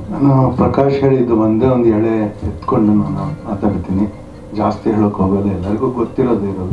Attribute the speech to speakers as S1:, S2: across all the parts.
S1: ನಾನು ಪ್ರಕಾಶ್ ಹೇಳಿದ್ದು ಒಂದೇ ಒಂದು ಎಳೆ ಎತ್ಕೊಂಡು ನಾನು ಮಾತಾಡ್ತೀನಿ ಜಾಸ್ತಿ ಹೇಳೋಕೆ ಹೋಗಲ್ಲ ಎಲ್ಲರಿಗೂ ಗೊತ್ತಿರೋದು ಇರೋದು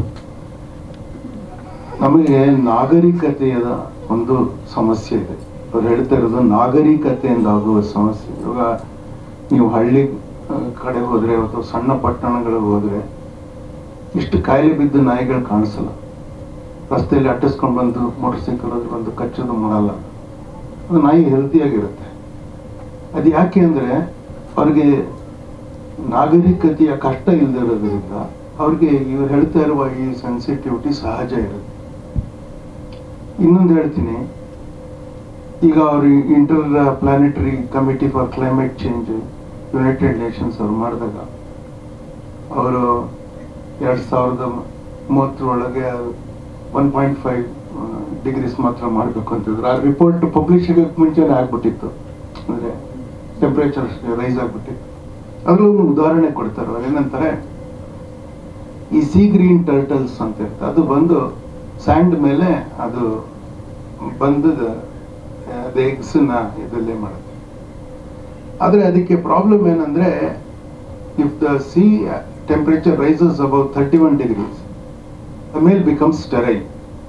S1: ನಮಗೆ ನಾಗರಿಕತೆಯ ಒಂದು ಸಮಸ್ಯೆ ಇದೆ ಅವ್ರು ಹೇಳ್ತಾ ಇರೋದು ನಾಗರಿಕತೆಯಿಂದ ಆಗುವ ಸಮಸ್ಯೆ ಇವಾಗ ನೀವು ಹಳ್ಳಿ ಆ, ಕಡೆ ಹೋದ್ರೆ ಅಥವಾ ಸಣ್ಣ ಪಟ್ಟಣಗಳಿಗೆ ಹೋದ್ರೆ ಇಷ್ಟು ಕಾಯಿಲೆ ಬಿದ್ದು ನಾಯಿಗಳು ಕಾಣಿಸಲ್ಲ ರಸ್ತೆಯಲ್ಲಿ ಅಟ್ಟಿಸ್ಕೊಂಡು ಬಂದು ಮೋಟರ್ ಸೈಕಲ್ ಹೋದ್ರೆ ಬಂದು ಕಚ್ಚೋದು ಮಾಡಲ್ಲ ಅದು ನಾಯಿ ಹೆಲ್ತಿಯಾಗಿರುತ್ತೆ ಅದು ಯಾಕೆ ಅಂದ್ರೆ ಅವ್ರಿಗೆ ನಾಗರಿಕತೆಯ ಕಷ್ಟ ಇಲ್ದಿರೋದ್ರಿಂದ ಅವ್ರಿಗೆ ಇವ್ರು ಹೇಳ್ತಾ ಇರುವ ಈ ಸೆನ್ಸಿಟಿವಿಟಿ ಸಹಜ ಇರುತ್ತೆ ಇನ್ನೊಂದು ಹೇಳ್ತೀನಿ ಈಗ ಅವರು interplanetary committee for climate change United Nations ಅವ್ರು ಮಾಡಿದಾಗ ಅವರು ಎರಡು ಸಾವಿರದ ಮೂವತ್ತರೊಳಗೆ ಒನ್ ಪಾಯಿಂಟ್ ಫೈವ್ ಡಿಗ್ರೀಸ್ ಮಾತ್ರ ಮಾಡಬೇಕು ಅಂತಿದ್ರು ಆ ರಿಪೋರ್ಟ್ ಪಬ್ಲಿಷ್ ಆಗಕ್ಕೆ ಮುಂಚೆನೇ ಆಗ್ಬಿಟ್ಟಿತ್ತು ಅಂದರೆ ಟೆಂಪ್ರೇಚರ್ ರೈಸ್ ಆಗ್ಬಿಟ್ಟಿತ್ತು ಅದ್ರಲ್ಲಿ ಒಂದು ಉದಾಹರಣೆ ಕೊಡ್ತಾರೆ ಅವ್ರು ಏನಂತಾರೆ ಈ ಸಿ ಗ್ರೀನ್ ಟರ್ಟಲ್ಸ್ ಅಂತ ಇರುತ್ತೆ ಅದು ಬಂದು ಸ್ಯಾಂಡ್ ಮೇಲೆ ಅದು ಬಂದು ಅದು ಎಗ್ಸ್ನ ಇದಲ್ಲೇ ಮಾಡುತ್ತೆ ಆದರೆ ಅದಕ್ಕೆ ಪ್ರಾಬ್ಲಮ್ ಏನಂದ್ರೆ if the sea temperature rises above thirty one degrees the male becomes sterile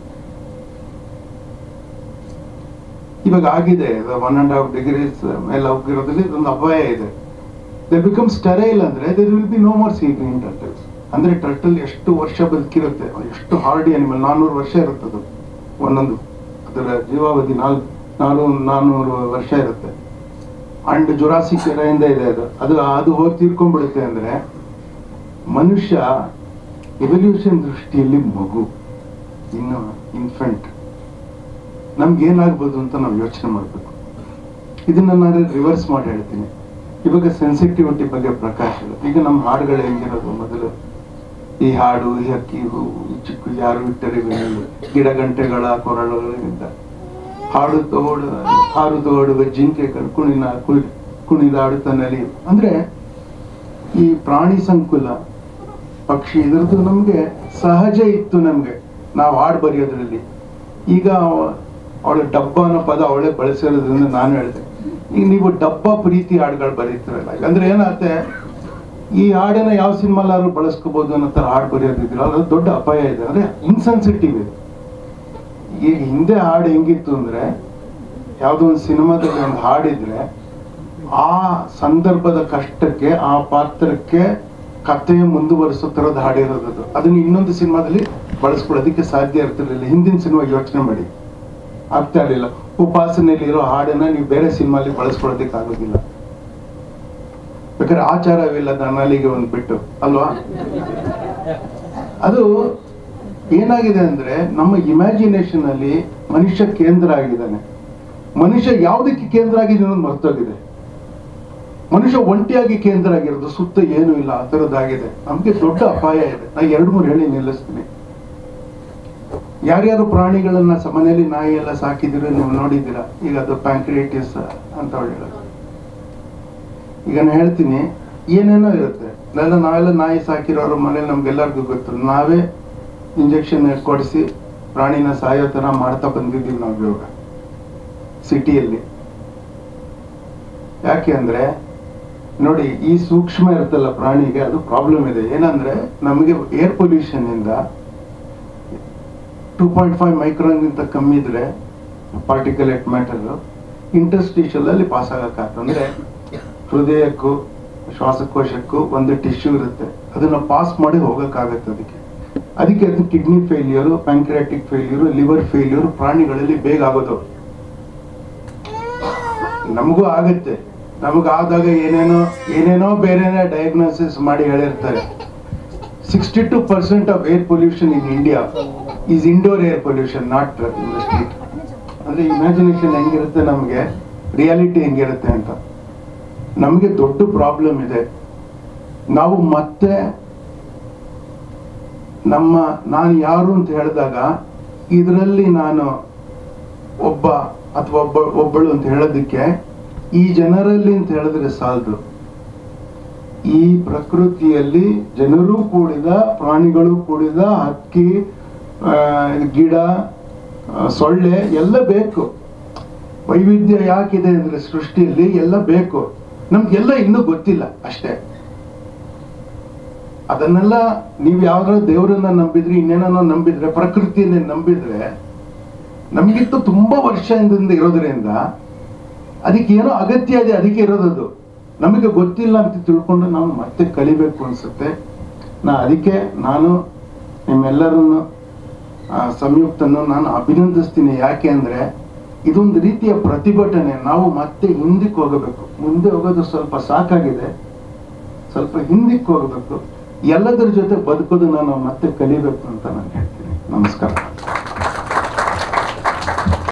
S1: ಇವಾಗ ಆಗಿದೆ ಒನ್ ಅಂಡ್ ಹಾಫ್ ಡಿಗ್ರೀಸ್ ಮೇಲೆ ಹೋಗಿರೋದ್ರಲ್ಲಿ ಇದೊಂದು ಅಪಾಯ ಇದೆ ದೇ ಬಿಕಮ್ ಸ್ಟೆರೈಲ್ ಅಂದ್ರೆ there will be no more sea green turtles ಅಂದ್ರೆ ಟರ್ಟಲ್ ಎಷ್ಟು ವರ್ಷ ಬದುಕಿರುತ್ತೆ ಎಷ್ಟು ಹಾರ್ಡಿ ಅನಿಮಲ್ ನಾನ್ನೂರು ವರ್ಷ ಇರುತ್ತೆ ಅದು ಒಂದೊಂದು ಅದರ ಜೀವಾವಧಿ ನಾಲ್ ನಾಲ್ಕು ನಾನ್ನೂರು ವರ್ಷ ಇರುತ್ತೆ ಅಂಡ್ ಜುರಾಸಿಕ್ ಎರೆಯಿಂದ ಇದೆ ಅದು ಅದು ಅದು ಹೋಗಿ ತೀರ್ಕೊಂಡ್ಬಿಡುತ್ತೆ ಅಂದ್ರೆ ಮನುಷ್ಯ ಎವಲ್ಯೂಷನ್ ದೃಷ್ಟಿಯಲ್ಲಿ ಮಗು ಇನ್ನು ಇನ್ಫೆಂಟ್ ನಮ್ಗೆ ಏನಾಗ್ಬೋದು ಅಂತ ನಾವು ಯೋಚನೆ ಮಾಡಬೇಕು ಇದನ್ನ ನಾನು ರಿವರ್ಸ್ ಮಾಡಿ ಹೇಳ್ತೀನಿ ಇವಾಗ ಸೆನ್ಸಿಟಿವಿಟಿ ಬಗ್ಗೆ ಪ್ರಕಾಶ ಇಲ್ಲ. ಈಗ ನಮ್ಮ ಹಾಡುಗಳು ಹೆಂಗಿರೋದು ಮೊದಲು ಈ ಹಾಡು ಈ ಹಕ್ಕಿ ಹೂ ಈ ಚಿಕ್ಕು ಯಾರು ಇಟ್ಟರೆ ಬೆನ್ನೆಲು, ಗಿಡ ಗಂಟೆಗಳ ಕೊರಳುಗಳಿಂದ ಹಾಡು ತೋಡು ಹಾರು ತೋಡುವ ಜಿಂಕೆಗಳು ಕುಣಿನ ಕುಣಿ ಕುಣಿದಾಡುತ್ತ ನಲಿಯು ಅಂದ್ರೆ ಈ ಪ್ರಾಣಿ ಸಂಕುಲ ಪಕ್ಷಿ ಇದರದ್ದು ನಮ್ಗೆ ಸಹಜ ಇತ್ತು ನಮ್ಗೆ ನಾವು ಹಾಡು ಬರೆಯೋದ್ರಲ್ಲಿ ಈಗ ಅವಳ ಡಬ್ಬ ಅನ್ನೋ ಪದ ಅವಳೇ ಬಳಸಿರೋದ್ರಿಂದ ನಾನು ಹೇಳಿದೆ ಈಗ ನೀವು ಡಬ್ಬ ಪ್ರೀತಿ ಹಾಡುಗಳು ಬರೀತಿರಲ್ಲ ಅಂದ್ರೆ ಏನಾಗುತ್ತೆ ಈ ಹಾಡನ್ನ ಯಾವ ಸಿನಿಮಾಲಾದ್ರು ಬಳಸ್ಕೋಬಹುದು ಅನ್ನೋ ತರ ಹಾಡು ಬರೆಯೋದಿದ್ರು ಅದು ದೊಡ್ಡ ಅಪಾಯ ಇದೆ ಅಂದ್ರೆ ಇನ್ಸೆನ್ಸಿಟಿವ್ ಇದೆ ಈಗ ಹಿಂದೆ ಹಾಡು ಹೆಂಗಿತ್ತು ಅಂದ್ರೆ ಯಾವುದೋ ಒಂದು ಸಿನಿಮಾದಲ್ಲಿ ಒಂದು ಹಾಡಿದ್ರೆ ಆ ಸಂದರ್ಭದ ಕಷ್ಟಕ್ಕೆ ಆ ಪಾತ್ರಕ್ಕೆ ಕಥೆ ಮುಂದುವರಿಸೋ ತರದ ಹಾಡಿರೋದು ಅದು. ಅದನ್ನ ಇನ್ನೊಂದು ಸಿನಿಮಾದಲ್ಲಿ ಬಳಸ್ಕೊಳ್ಳೋದಕ್ಕೆ ಸಾಧ್ಯ ಇರ್ತಿರ್ಲಿಲ್ಲ ಹಿಂದಿನ ಸಿನಿಮಾ ಯೋಚನೆ ಮಾಡಿ ಆಗ್ತಾ ಇರಲಿಲ್ಲ ಉಪಾಸನೆಯಲ್ಲಿ ಇರೋ ಹಾಡನ್ನ ನೀವು ಬೇರೆ ಸಿನಿಮಾಲಿ ಬಳಸ್ಕೊಳ್ಳೋದಕ್ಕೆ ಆಗೋದಿಲ್ಲ ಬೇಕಾದ್ರೆ ಆಚಾರವಿಲ್ಲದ ನಾಲಿಗೆ ಒಂದು ಬಿಟ್ಟು ಅಲ್ವಾ ಅದು ಏನಾಗಿದೆ ಅಂದ್ರೆ ನಮ್ಮ ಇಮ್ಯಾಜಿನೇಷನ್ ಅಲ್ಲಿ ಮನುಷ್ಯ ಕೇಂದ್ರ ಆಗಿದ್ದಾನೆ ಮನುಷ್ಯ ಯಾವುದಕ್ಕೆ ಕೇಂದ್ರ ಆಗಿದೆ ಅನ್ನೋದು ಮರ್ತೋಗಿದೆ ಮನುಷ್ಯ ಒಂಟಿಯಾಗಿ ಕೇಂದ್ರ ಆಗಿರೋದು ಸುತ್ತ ಏನು ಇಲ್ಲ ಆ ಥರದ್ದಾಗಿದೆ ನಮ್ಗೆ ದೊಡ್ಡ ಅಪಾಯ ಇದೆ ನಾ ಎರಡು ಮೂರು ಹೇಳಿ ನಿಲ್ಲಿಸ್ತೀನಿ ಯಾರ್ಯಾರು ಪ್ರಾಣಿಗಳನ್ನ ಸ- ಮನೆಯಲ್ಲಿ ನಾಯಿ ಎಲ್ಲ ಸಾಕಿದಿರೋ ನೀವು ನೋಡಿದ್ದೀರಾ ಈಗ ಅದು ಪ್ಯಾಂಕ್ರಿಯಟಿಸ್ ಅಂತ ಅವ್ಳು ಹೇಳೋದು ಈಗ ನಾನು ಹೇಳ್ತೀನಿ ಏನೇನೋ ಇರುತ್ತೆ ಎಲ್ಲ ನಾವೆಲ್ಲ ನಾಯಿ ಸಾಕಿರೋರು ಮನೇಲಿ ನಮ್ಗೆಲ್ಲರಿಗೂ ಗೊತ್ತು ನಾವೇ ಇಂಜೆಕ್ಷನ್ ಕೊಡಿಸಿ ಪ್ರಾಣಿನ ಸಾಯೋ ಥರ ಮಾಡ್ತಾ ಬಂದಿದ್ದೀವಿ ನಾವು ಇವಾಗ ಸಿಟಿಯಲ್ಲಿ ಯಾಕೆ ಅಂದ್ರೆ ನೋಡಿ ಈ ಸೂಕ್ಷ್ಮ ಇರುತ್ತಲ್ಲ ಪ್ರಾಣಿಗೆ ಅದು ಪ್ರಾಬ್ಲಮ್ ಇದೆ ಏನಂದ್ರೆ ನಮಗೆ ಏರ್ ಪೊಲ್ಯೂಷನ್ ಇಂದ ಟೂ ಪಾಯಿಂಟ್ ಫೈವ್ ಮೈಕ್ರೋನ್ಗಿಂತ ಕಮ್ಮಿ ಇದ್ರೆ ಪಾರ್ಟಿಕಲೇಟ್ ಮ್ಯಾಟರ್ ಇಂಟರ್ಸ್ಟಿಷಲ್ ಅಲ್ಲಿ ಪಾಸ್ ಆಗಕ್ಕಾಗ್ತದೆ ಅಂದ್ರೆ ಹೃದಯಕ್ಕೂ ಶ್ವಾಸಕೋಶಕ್ಕೂ ಒಂದು ಟಿಶ್ಯೂ ಇರುತ್ತೆ ಅದನ್ನ ಪಾಸ್ ಮಾಡಿ ಹೋಗಕ್ಕಾಗತ್ತೆ ಅದಕ್ಕೆ ಅದಕ್ಕೆ ಅದು kidney failure pancreatic failure liver failure ಪ್ರಾಣಿಗಳಲ್ಲಿ ಬೇಗ ಆಗೋದು ನಮಗೂ ಆಗತ್ತೆ ನಮಗಾದಾಗ ಏನೇನೋ ಏನೇನೋ ಬೇರೆನೇ ಡಯಾಗ್ನೋಸಿಸ್ ಮಾಡಿ ಹೇಳಿರ್ತಾರೆ sixty two percent of air pollution in India is indoor air pollution not in the street ಅಂದ್ರೆ ಇಮ್ಯಾಜಿನೇಷನ್ ಹೆಂಗಿರುತ್ತೆ ನಮಗೆ ರಿಯಾಲಿಟಿ ಹೆಂಗಿರುತ್ತೆ ಅಂತ ನಮಗೆ ದೊಡ್ಡ ಪ್ರಾಬ್ಲಮ್ ಇದೆ ನಾವು ಮತ್ತೆ ನಮ್ಮ ನಾನು ಯಾರು ಅಂತ ಹೇಳಿದಾಗ ಇದರಲ್ಲಿ ನಾನು ಒಬ್ಬ ಅಥವಾ ಒಬ್ಬ ಒಬ್ಬಳು ಅಂತ ಹೇಳೋದಕ್ಕೆ ಈ ಜನರಲ್ಲಿ ಅಂತ ಹೇಳಿದ್ರೆ ಸಾಲದು ಈ ಪ್ರಕೃತಿಯಲ್ಲಿ ಜನರು ಕೂಡಿದ ಪ್ರಾಣಿಗಳು ಕೂಡಿದ ಹಕ್ಕಿ ಆ, ಗಿಡ ಆ, ಸೊಳ್ಳೆ ಎಲ್ಲ ಬೇಕು ವೈವಿಧ್ಯ ಯಾಕಿದೆ ಅಂದ್ರೆ ಸೃಷ್ಟಿಯಲ್ಲಿ ಎಲ್ಲ ಬೇಕು ನಮ್ಗೆಲ್ಲ ಇನ್ನೂ ಗೊತ್ತಿಲ್ಲ ಅಷ್ಟೇ ಅದನ್ನೆಲ್ಲ ನೀವು ಯಾವ್ದಾರ ದೇವರನ್ನ ನಂಬಿದ್ರಿ ಇನ್ನೇನೋ ನಂಬಿದ್ರೆ ಪ್ರಕೃತಿಯನ್ನ ನಂಬಿದ್ರೆ ನಮಗಿಂತ ತುಂಬಾ ವರ್ಷದಿಂದ ಇರೋದ್ರಿಂದ ಅದಕ್ಕೆ ಏನೋ ಅಗತ್ಯ ಇದೆ ಅದಕ್ಕೆ ಇರೋದದು ನಮಗೆ ಗೊತ್ತಿಲ್ಲ ಅಂತ ತಿಳ್ಕೊಂಡು ನಾವು ಮತ್ತೆ ಕಲಿಬೇಕು ಅನ್ಸುತ್ತೆ ನಾ ಅದಕ್ಕೆ ನಾನು ನಿಮ್ಮೆಲ್ಲರನ್ನು ಆ, ಸಂಯುಕ್ತನ್ನು ನಾನು ಅಭಿನಂದಿಸ್ತೀನಿ ಯಾಕೆ ಅಂದ್ರೆ ಇದೊಂದು ರೀತಿಯ ಪ್ರತಿಭಟನೆ ನಾವು ಮತ್ತೆ ಹಿಂದಕ್ಕೆ ಹೋಗಬೇಕು ಮುಂದೆ ಹೋಗೋದು ಸ್ವಲ್ಪ ಸಾಕಾಗಿದೆ ಸ್ವಲ್ಪ ಹಿಂದಕ್ಕೆ ಹೋಗಬೇಕು ಎಲ್ಲದರ ಜೊತೆ ಬದುಕೋದು ನಾನು ಮತ್ತೆ ಕಲಿಬೇಕು ಅಂತ ನಾನು ಹೇಳ್ತೀನಿ ನಮಸ್ಕಾರ